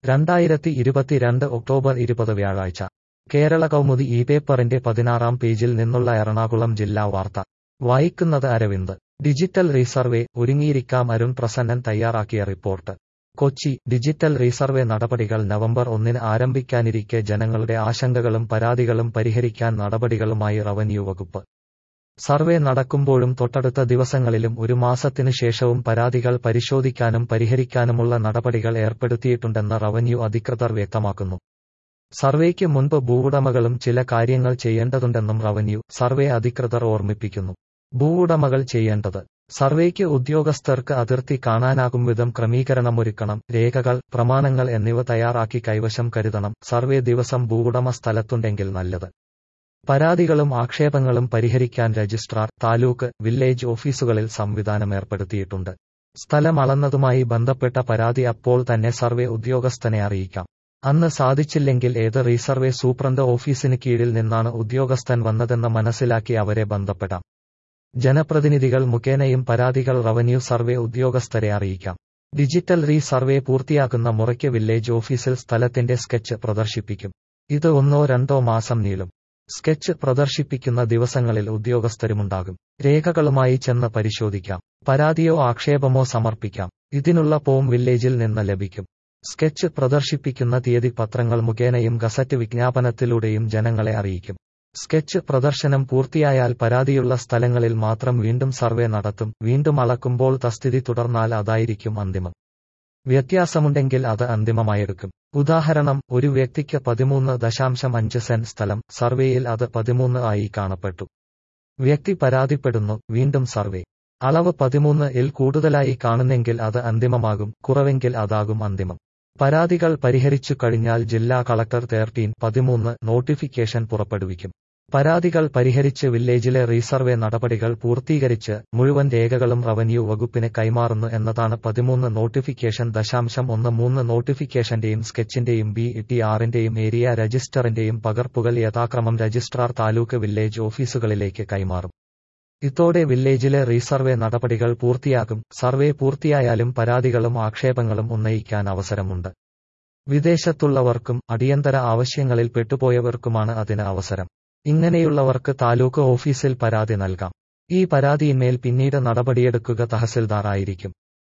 രണ്ടായിരത്തി ഇരുപത്തിരണ്ട് ഒക്ടോബർ ഇരുപത് വ്യാഴാഴ്ച കേരള കൗമുദി ഈ പേപ്പറിന്റെ പതിനാറാം പേജിൽ നിന്നുള്ള എറണാകുളം ജില്ലാ വാർത്ത വായിക്കുന്നത് അരവിന്ദ് ഡിജിറ്റൽ റീസർവേ ഒരുങ്ങിയിരിക്കാം അരുൺ പ്രസന്നൻ തയ്യാറാക്കിയ റിപ്പോർട്ട് കൊച്ചി ഡിജിറ്റൽ റീസർവേ നടപടികൾ നവംബർ ഒന്നിന് ആരംഭിക്കാനിരിക്കെ ജനങ്ങളുടെ ആശങ്കകളും പരാതികളും പരിഹരിക്കാൻ നടപടികളുമായി റവന്യൂ വകുപ്പ് സർവേ നടക്കുമ്പോഴും തൊട്ടടുത്ത ദിവസങ്ങളിലും ഒരു മാസത്തിനു ശേഷവും പരാതികൾ പരിശോധിക്കാനും പരിഹരിക്കാനുമുള്ള നടപടികൾ ഏർപ്പെടുത്തിയിട്ടുണ്ടെന്ന് റവന്യൂ അധികൃതർ വ്യക്തമാക്കുന്നു സർവേക്ക് മുൻപ് ഭൂവുടമകളും ചില കാര്യങ്ങൾ ചെയ്യേണ്ടതുണ്ടെന്നും റവന്യൂ സർവേ അധികൃതർ ഓർമ്മിപ്പിക്കുന്നു ഭൂവുടമകൾ ചെയ്യേണ്ടത് സർവേക്ക് ഉദ്യോഗസ്ഥർക്ക് അതിർത്തി കാണാനാകും വിധം ക്രമീകരണമൊരുക്കണം രേഖകൾ പ്രമാണങ്ങൾ എന്നിവ തയ്യാറാക്കി കൈവശം കരുതണം സർവേ ദിവസം ഭൂവുടമ സ്ഥലത്തുണ്ടെങ്കിൽ നല്ലത് പരാതികളും ആക്ഷേപങ്ങളും പരിഹരിക്കാൻ രജിസ്ട്രാർ താലൂക്ക് വില്ലേജ് ഓഫീസുകളിൽ സംവിധാനം ഏർപ്പെടുത്തിയിട്ടുണ്ട് സ്ഥലം അളന്നതുമായി ബന്ധപ്പെട്ട പരാതി അപ്പോൾ തന്നെ സർവേ ഉദ്യോഗസ്ഥനെ അറിയിക്കാം അന്ന് സാധിച്ചില്ലെങ്കിൽ ഏത് റീസർവേ സൂപ്രണ്ട് ഓഫീസിന് കീഴിൽ നിന്നാണ് ഉദ്യോഗസ്ഥൻ വന്നതെന്ന് മനസ്സിലാക്കി അവരെ ബന്ധപ്പെടാം ജനപ്രതിനിധികൾ മുഖേനയും പരാതികൾ റവന്യൂ സർവേ ഉദ്യോഗസ്ഥരെ അറിയിക്കാം ഡിജിറ്റൽ റീ സർവേ പൂർത്തിയാക്കുന്ന മുറയ്ക്ക് വില്ലേജ് ഓഫീസിൽ സ്ഥലത്തിന്റെ സ്കെച്ച് പ്രദർശിപ്പിക്കും ഇത് ഒന്നോ രണ്ടോ മാസം നീളും സ്കെച്ച് പ്രദർശിപ്പിക്കുന്ന ദിവസങ്ങളിൽ ഉദ്യോഗസ്ഥരുമുണ്ടാകും രേഖകളുമായി ചെന്ന് പരിശോധിക്കാം പരാതിയോ ആക്ഷേപമോ സമർപ്പിക്കാം ഇതിനുള്ള ഫോം വില്ലേജിൽ നിന്ന് ലഭിക്കും സ്കെച്ച് പ്രദർശിപ്പിക്കുന്ന തീയതി പത്രങ്ങൾ മുഖേനയും ഗസറ്റ് വിജ്ഞാപനത്തിലൂടെയും ജനങ്ങളെ അറിയിക്കും സ്കെച്ച് പ്രദർശനം പൂർത്തിയായാൽ പരാതിയുള്ള സ്ഥലങ്ങളിൽ മാത്രം വീണ്ടും സർവേ നടത്തും വീണ്ടും അളക്കുമ്പോൾ തസ്ഥിതി തുടർന്നാൽ അതായിരിക്കും അന്തിമം വ്യത്യാസമുണ്ടെങ്കിൽ അത് അന്തിമമായെടുക്കും ഉദാഹരണം ഒരു വ്യക്തിക്ക് പതിമൂന്ന് ദശാംശം അഞ്ച് സെന്റ് സ്ഥലം സർവേയിൽ അത് പതിമൂന്ന് ആയി കാണപ്പെട്ടു വ്യക്തി പരാതിപ്പെടുന്നു വീണ്ടും സർവേ അളവ് പതിമൂന്ന് ഇൽ കൂടുതലായി കാണുന്നെങ്കിൽ അത് അന്തിമമാകും കുറവെങ്കിൽ അതാകും അന്തിമം പരാതികൾ പരിഹരിച്ചു കഴിഞ്ഞാൽ ജില്ലാ കളക്ടർ തേർട്ടീൻ പതിമൂന്ന് നോട്ടിഫിക്കേഷൻ പുറപ്പെടുവിക്കും പരാതികൾ പരിഹരിച്ച് വില്ലേജിലെ റീസർവേ നടപടികൾ പൂർത്തീകരിച്ച് മുഴുവൻ രേഖകളും റവന്യൂ വകുപ്പിന് കൈമാറുന്നു എന്നതാണ് പതിമൂന്ന് നോട്ടിഫിക്കേഷൻ ദശാംശം ഒന്ന് മൂന്ന് നോട്ടിഫിക്കേഷന്റെയും സ്കെച്ചിന്റെയും ബി ടി ആറിന്റെയും ഏരിയ രജിസ്റ്ററിന്റെയും പകർപ്പുകൾ യഥാക്രമം രജിസ്ട്രാർ താലൂക്ക് വില്ലേജ് ഓഫീസുകളിലേക്ക് കൈമാറും ഇതോടെ വില്ലേജിലെ റീസർവേ നടപടികൾ പൂർത്തിയാകും സർവേ പൂർത്തിയായാലും പരാതികളും ആക്ഷേപങ്ങളും ഉന്നയിക്കാൻ അവസരമുണ്ട് വിദേശത്തുള്ളവർക്കും അടിയന്തര ആവശ്യങ്ങളിൽ പെട്ടുപോയവർക്കുമാണ് അതിന് അവസരം ഇങ്ങനെയുള്ളവർക്ക് താലൂക്ക് ഓഫീസിൽ പരാതി നൽകാം ഈ പരാതിയിന്മേൽ പിന്നീട് നടപടിയെടുക്കുക തഹസിൽദാർ ആയിരിക്കും